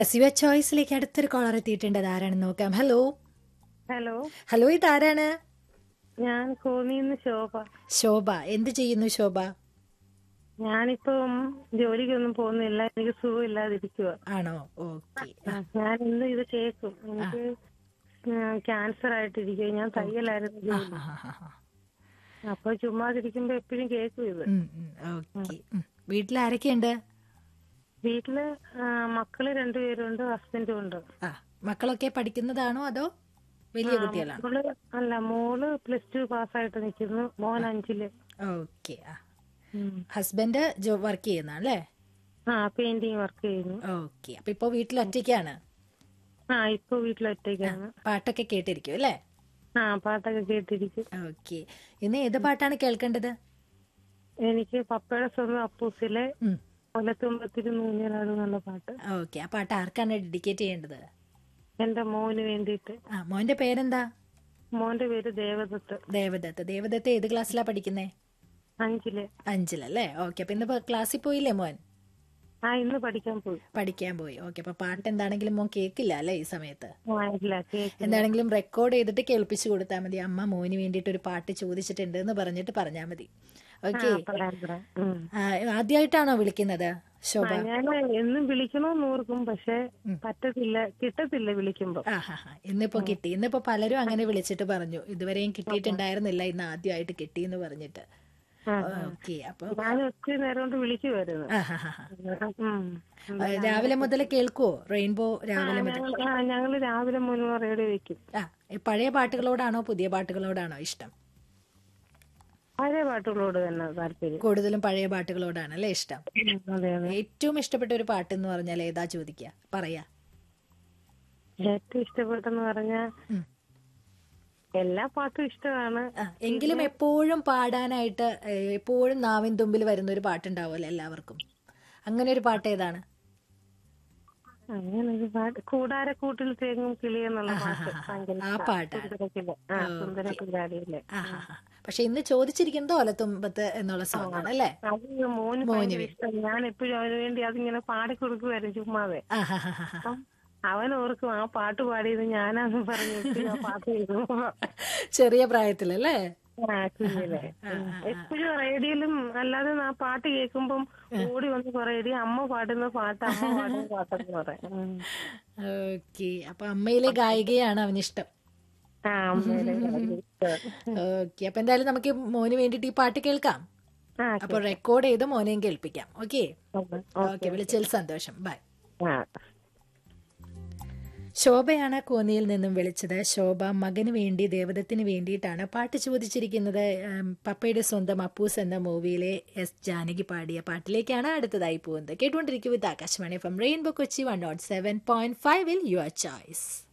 സിവ ചോയ്സിലേക്ക് അടുത്തൊരു കോളർ എത്തിയിട്ടുണ്ട് അതാരാണെന്ന് നോക്കാം ഹലോ ഹലോ ഹലോ ഇതാരാണ് ഞാൻ കോന്നിന്ന് ശോഭ ശോഭ എന്ത് ചെയ്യുന്നു ശോഭ ഞാനിപ്പം ജോലിക്കൊന്നും പോകുന്നില്ല എനിക്ക് സുഖമില്ലാതിരിക്കുക ആണോ ഓക്കെ ഞാൻ ഇന്ന് ഇത് കേൾക്കും എനിക്ക് ക്യാൻസർ ആയിട്ടിരിക്കുക ഞാൻ തയ്യലായിരുന്നു ജോലി അപ്പൊ ചുമ്മാതിരിക്കുമ്പോ എപ്പോഴും കേൾക്കും ഇത് ഓക്കെ വീട്ടിൽ ആരൊക്കെയുണ്ട് വീട്ടില് ആ, മക്കള് രണ്ടുപേരുണ്ട് ഹസ്ബൻഡും ഉണ്ട് ആ മക്കളൊക്കെ പഠിക്കുന്നതാണോ അതോ വലിയ കുട്ടികളാണോ മോള് അല്ല മോള് പ്ലസ് ടു പാസ്സായിട്ട് നിൽക്കുന്നു മോൻ അഞ്ചില് ഓക്കെ ആ ഉം. ഹസ്ബൻഡ് ജോ വർക്ക് ചെയ്യുന്നല്ലേ ആ പെയിന്റിങ് വർക്ക് ചെയ്യുന്നു ഓക്കെ അപ്പൊ ഇപ്പൊ വീട്ടിൽ ഒറ്റയ്ക്കാണ് ആ ഇപ്പൊ വീട്ടിലൊറ്റയ്ക്കാണ് പാട്ടൊക്കെ കേട്ടിരിക്കും അല്ലേ ആ പാട്ടൊക്കെ കേട്ടിരിക്കും ഓക്കെ ഇന്ന് ഏത് പാട്ടാണ് കേൾക്കേണ്ടത് എനിക്ക് പപ്പയുടെ സ്വന്തം അപ്പൂസിലെ ഉം. കൊലത്തുമ്പത്തിൽ നൂഞ്ഞനാട് എന്നുള്ള പാട്ട് ഓക്കെ ആ പാട്ട് ആർക്കാണ് ഡെഡിക്കേറ്റ് ചെയ്യേണ്ടത് എന്റെ മോന് വേണ്ടിയിട്ട് ആ മോന്റെ പേരെന്താ മോന്റെ പേര് ദേവദത്ത് ദേവദത്ത് ദേവദത്ത് ഏത് ക്ലാസ്സിലാ പഠിക്കുന്നേ അഞ്ചില് അഞ്ചിലല്ലേ ഓക്കെ അപ്പൊ ഇന്ന് ക്ലാസ്സിൽ പോയില്ലേ മോൻ ആ ഇന്ന് പഠിക്കാൻ പോയി പഠിക്കാൻ പോയി ഓക്കെ അപ്പൊ പാട്ട് എന്താണെങ്കിലും മോൻ കേൾക്കില്ല അല്ലേ ഈ സമയത്ത് ആ, ഇല്ല കേക്ക് എന്താണെങ്കിലും റെക്കോർഡ് ചെയ്തിട്ട് കേൾപ്പിച്ചു കൊടുത്താൽ മതി അമ്മ മോന് വേണ്ടിയിട്ട് ഒരു പാട്ട് ചോദിച്ചിട്ടുണ്ട് എന്ന് പറഞ്ഞിട്ട് പറഞ്ഞാൽ മതി ഓക്കെ പറയാം പറയാം ഉം. ആദ്യമായിട്ടാണോ വിളിക്കുന്നത് ശോഭ ആ, ഞാൻ എന്നും വിളിക്കണമെന്ന് ഓർക്കും പക്ഷെ പറ്റത്തില്ല കിട്ടത്തില്ല വിളിക്കുമ്പോ ആ ഹാ ഹാ ഇന്നിപ്പോ കിട്ടി ഇന്നിപ്പോ പലരും അങ്ങനെ വിളിച്ചിട്ട് പറഞ്ഞു ഇതുവരെയും കിട്ടിയിട്ടുണ്ടായിരുന്നില്ല ഇന്ന് ആദ്യമായിട്ട് കിട്ടി എന്ന് പറഞ്ഞിട്ട് ആ, ഓക്കെ അപ്പൊ ഞാൻ ഒത്തിരി നേരം കൊണ്ട് വിളിക്കുമായിരുന്നു ആ ഹാ ഹാ ഹാ. ഉം. ആ, രാവിലെ മുതൽ കേൾക്കുവോ റെയിൻബോ രാവിലെ മുതൽ ഞങ്ങൾ ആ, ഞങ്ങള് രാവിലെ മുൻപ് റേഡിയോ വെക്കും ആ പഴയ പാട്ടുകളോടാണോ പുതിയ പാട്ടുകളോടാണോ ഇഷ്ടം പഴയ പാട്ടുകളോട് തന്നെ താല്പര്യം കൂടുതലും പഴയ പാട്ടുകളോടാണ് അല്ലേ ഇഷ്ടം ഉം, അതെ അതെ ഏറ്റവും ഇഷ്ടപ്പെട്ട ഒരു പാട്ട് എന്ന് പറഞ്ഞാൽ ഏതാ ചോദിക്കുക പറയാ ഏറ്റവും ഇഷ്ടപ്പെട്ടെന്ന് പറഞ്ഞാ ഉം. എല്ലാ പാട്ടും ഇഷ്ടമാണ് ആ, എങ്കിലും എപ്പോഴും പാടാനായിട്ട് ഏ, എപ്പോഴും നാവിൻ തുമ്പിൽ വരുന്ന ഒരു പാട്ടുണ്ടാവുമല്ലോ എല്ലാവർക്കും അങ്ങനെ ഒരു പാട്ട് ഏതാണ് അങ്ങനെ ഒരു പാട്ട് കൂടാരക്കൂട്ടിൽ തേങ്ങും കിളി എന്നുള്ള പാട്ട് ഭയങ്കര ആ ഇഷ്ടാ. പാട്ടാണ് സുന്ദരക്കിളി. ആ സുന്ദര കില്ലാടിയിലെ ആ ഹാ ഹാ പക്ഷെ ഇന്ന് ചോദിച്ചിരിക്കുന്നത് ഒലത്തുമ്പത്ത് എന്നുള്ള സോങ് ആണ് അല്ലേ അത് മോന് ഭയങ്കര ഇഷ്ടം ഞാൻ എപ്പോഴും അവന് വേണ്ടി അതിങ്ങനെ പാടി കൊടുക്കുമായിരുന്നു ചുമ്മാതെ ആ ഹാ ഹാ ഹാ ഹാ. അപ്പം അവൻ ഓർക്കും ആ പാട്ട് പാടിയത് ഞാനാന്ന് പറഞ്ഞു എപ്പോഴും ആ പാട്ട് കേൾക്കും ചെറിയ പ്രായത്തിലല്ലേ ആ, കുഞ്ഞിലെ. ഉം. എപ്പോഴും റേഡിയോയിലും അല്ലാതെ ആ പാട്ട് കേൾക്കുമ്പം ഓടി വന്ന് പറയടി അമ്മ പാടുന്ന പാട്ട് അമ്മ പാടുന്ന പാട്ടെന്ന് പറയാം ഉം. ഓക്കെ അപ്പൊ അമ്മയിലെ ഗായികയാണ് അവനിഷ്ടം ആ അമ്മയുടെ കാര്യം ഇഷ്ടം. ഓക്കെ അപ്പൊ എന്തായാലും നമുക്ക് മോന് വേണ്ടിട്ട് ഈ പാട്ട് കേൾക്കാം ആ അപ്പൊ റെക്കോർഡ് ചെയ്ത് മോനെയും കേൾപ്പിക്കാം ഓക്കെ ഓക്കെ. ഓക്കെ വിളിച്ചതിൽ സന്തോഷം ബൈ ആ ശോഭയാണ് കോന്നിയിൽ നിന്നും വിളിച്ചത് ശോഭ മകന് വേണ്ടി ദേവദത്തിന് വേണ്ടിയിട്ടാണ് പാട്ട് ചോദിച്ചിരിക്കുന്നത് ഉം, പപ്പയുടെ സ്വന്തം അപ്പൂസ് എന്ന മൂവിയിലെ എസ് ജാനകി പാടിയ പാട്ടിലേക്കാണ് അടുത്തതായി പോകുന്നത് കേട്ടുകൊണ്ടിരിക്കും with Akashvani from rainbow Kochi one nought seven point ഫൈവിൽ യുവർ ചോയ്സ്